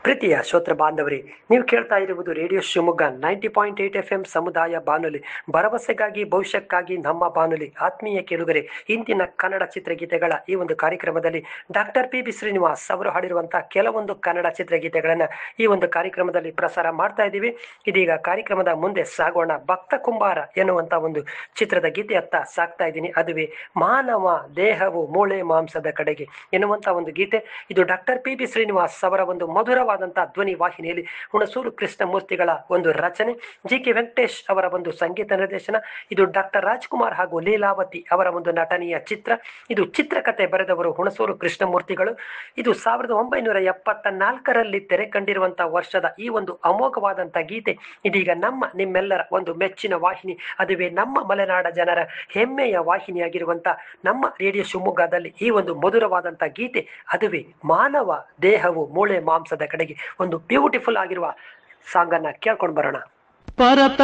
ಪ್ರೀತಿಯ ಶ್ರೋತೃ ಬಾಂಧವರೇ ನೀವು ಕೇಳ್ತಾ ಇರುವುದು radio Shivamogga ninety point eight F M ಸಮುದಾಯ ಬಾನುಲಿ ಭರವಸೆಗಾಗಿ ಭವಿಷ್ಯಕ್ಕಾಗಿ ನಮ್ಮ ಬಾನುಲಿ ಆತ್ಮೀಯ ಕೇಳುಗರೆ ಇಂದಿನ ಕನ್ನಡ ಚಿತ್ರಗೀತೆಗಳ ಈ ಒಂದು ಕಾರ್ಯಕ್ರಮದಲ್ಲಿ ಡಾಕ್ಟರ್ ಪಿ ಬಿ ಶ್ರೀನಿವಾಸ್ ಅವರು ಹಾಡಿರುವಂತಹ ಕೆಲವೊಂದು ಕನ್ನಡ ಚಿತ್ರಗೀತೆಗಳನ್ನು ಈ ಒಂದು ಕಾರ್ಯಕ್ರಮದಲ್ಲಿ ಪ್ರಸಾರ ಮಾಡ್ತಾ ಇದ್ದೀವಿ ಇದೀಗ ಕಾರ್ಯಕ್ರಮದ ಮುಂದೆ ಸಾಗೋಣ ಭಕ್ತ ಕುಂಬಾರ ಎನ್ನುವಂತ ಒಂದು ಚಿತ್ರದ ಗೀತೆಯತ್ತ ಸಾಕ್ತಾ ಇದ್ದೀನಿ ಅದುವೇ ಮಾನವ ದೇಹವು ಮೂಳೆ ಮಾಂಸದ ಕಡೆಗೆ ಎನ್ನುವಂತ ಒಂದು ಗೀತೆ ಇದು ಡಾಕ್ಟರ್ ಪಿ ಬಿ ಶ್ರೀನಿವಾಸ್ ಅವರ ಒಂದು ಮಧುರವಾದಂತಹ ಧ್ವನಿ ವಾಹಿನಿಯಲ್ಲಿ ಹುಣಸೂರು ಕೃಷ್ಣಮೂರ್ತಿಗಳ ಒಂದು ರಚನೆ ಜಿ ಕೆ ವೆಂಕಟೇಶ್ ಅವರ ಒಂದು ಸಂಗೀತ ನಿರ್ದೇಶನ ಇದು ಡಾಕ್ಟರ್ ರಾಜ್ಕುಮಾರ್ ಹಾಗೂ ಲೀಲಾವತಿ ಅವರ ಒಂದು ನಟನೆಯ ಚಿತ್ರ ಇದು ಚಿತ್ರಕಥೆ ಬರೆದವರು ಹುಣಸೂರು ಕೃಷ್ಣಮೂರ್ತಿಗಳು ಇದು ಸಾವಿರದ ಒಂಬೈನೂರ ಎಪ್ಪತ್ತ ನಾಲ್ಕರಲ್ಲಿ ತೆರೆ ಕಂಡಿರುವಂತಹ ವರ್ಷದ ಈ ಒಂದು ಅಮೋಘವಾದಂತಹ ಗೀತೆ ಇದೀಗ ನಮ್ಮ ನಿಮ್ಮೆಲ್ಲರ ಒಂದು ಮೆಚ್ಚಿನ ವಾಹಿನಿ ಅದುವೇ ನಮ್ಮ ಮಲೆನಾಡ ಜನರ ಹೆಮ್ಮೆಯ ವಾಹಿನಿಯಾಗಿರುವಂತ ನಮ್ಮ ರೇಡಿಯೋ ಶಿವಮೊಗ್ಗದಲ್ಲಿ ಈ ಒಂದು ಮಧುರವಾದಂತ ಗೀತೆ ಅದುವೇ ಮಾನವ ದೇಹವು ಮೂಳೆ ಮಾಂಸದ ಕಡೆಗೆ ಒಂದು ಬ್ಯೂಟಿಫುಲ್ ಆಗಿರುವ ಸಾಂಗ್ ಅನ್ನ ಕೇಳ್ಕೊಂಡು ಬರೋಣ ಪರತ